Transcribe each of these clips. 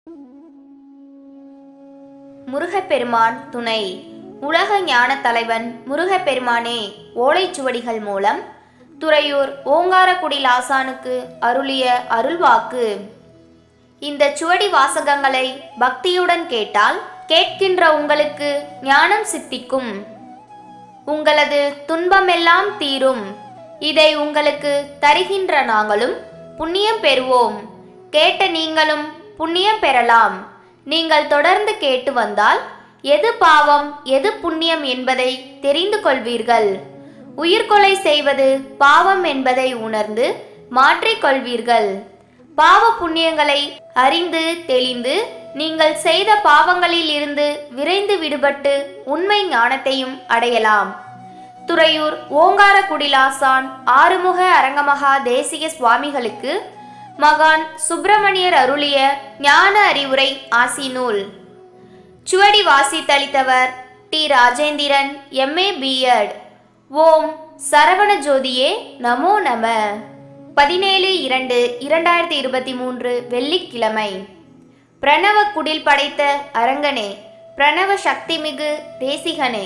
முருகப்பெருமான் துணை உலக ஞான தலைவன் முருகப்பெருமானே ஓலைச்சுவடிகள் மூலம் துறையூர் ஓங்காரக்குடி லாசானுக்கு அருளிய அருள்வாக்கு இந்த சுவடி வாசகங்களை பக்தியுடன் கேட்டால் கேட்கின்ற உங்களுக்கு ஞானம் சித்திக்கும் உங்களது துன்பமெல்லாம் தீரும் இதை உங்களுக்கு தருகின்ற நாங்களும் புண்ணியம் பெறுவோம் கேட்ட நீங்களும் புண்ணியம் பெறலாம் நீங்கள் தொடர்ந்து கேட்டு வந்தால் எது பாவம் எது புண்ணியம் என்பதை தெரிந்து கொள்வீர்கள் உயிர்கொலை செய்வது பாவம் என்பதை உணர்ந்து மாற்றிக்கொள்வீர்கள் பாவ புண்ணியங்களை அறிந்து தெளிந்து நீங்கள் செய்த பாவங்களில் இருந்து விரைந்து விடுபட்டு உண்மை ஞானத்தையும் அடையலாம் துறையூர் ஓங்காரக்குடிலாசான் ஆறுமுக அரங்கமகா தேசிக சுவாமிகளுக்கு மகான் சுப்பிரமணியர் அருளிய ஞான அறிவுரை ஆசி நூல் சுவடி வாசித்தளித்தவர் டி ராஜேந்திரன் எம்ஏ பிஎட் ஓம் சரவண ஜோதியே நமோ நம பதினேழு இரண்டு இரண்டாயிரத்தி இருபத்தி மூன்று வெள்ளிக்கிழமை பிரணவ குடில் படைத்த அரங்கனே பிரணவ சக்திமிகு தேசிகனே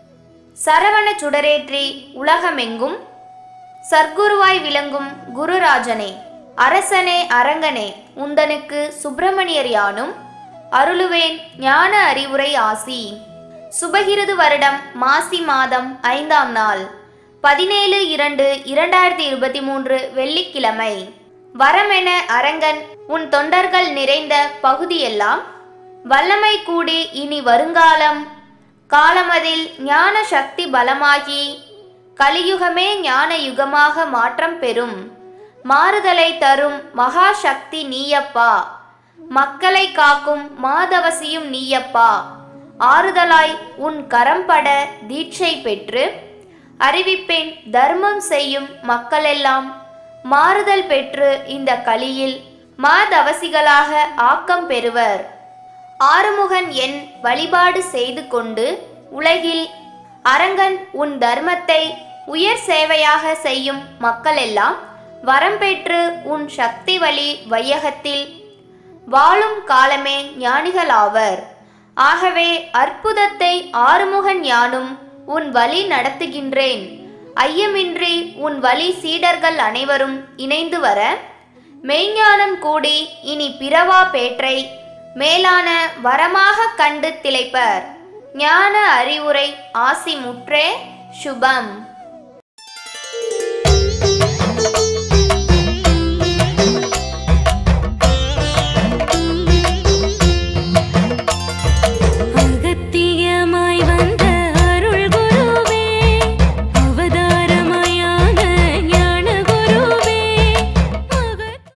சரவண சுடரேற்றி உலகமெங்கும் சர்க்குருவாய் விளங்கும் குருராஜனே அரசனே அரங்கனே உந்தனுக்கு சுப்பிரமணியர் யானும் அருளுவேன் ஞான அறிவுரை ஆசி சுபகிருது வருடம் மாசி மாதம் ஐந்தாம் நாள் பதினேழு இரண்டு இரண்டாயிரத்தி இருபத்தி மூன்று வெள்ளிக்கிழமை வரமென அரங்கன் உன் தொண்டர்கள் நிறைந்த பகுதியெல்லாம் வல்லமை கூடி இனி வருங்காலம் காலமதில் ஞான சக்தி பலமாகி கலியுகமே ஞான யுகமாக மாற்றம் பெறும் மாறுதலை தரும் மகா சக்தி நீயப்பா மக்களை காக்கும் மாதவசியும் நீயப்பா ஆறுதலாய் உன் கரம்பட தீட்சை பெற்று அறிவிப்பேன் தர்மம் செய்யும் மக்களெல்லாம் மாறுதல் பெற்று இந்த கலியில் மாதவசிகளாக ஆக்கம் பெறுவர் ஆறுமுகன் என் வழிபாடு செய்து கொண்டு உலகில் அரங்கன் உன் தர்மத்தை உயர் சேவையாக செய்யும் மக்களெல்லாம் வரம் பெற்று உன் சக்தி வழி வையகத்தில் வாழும் காலமே ஞானிகளாவர் ஆகவே அற்புதத்தை ஆறுமுகன் யானும் உன் வழி நடத்துகின்றேன் ஐயமின்றி உன் வழி சீடர்கள் அனைவரும் இணைந்து வர மெய்ஞானம் கூடி இனி பிறவா பேற்றை மேலான வரமாக கண்டு திளைப்பர் ஞான அறிவுரை ஆசி முற்றே சுபம்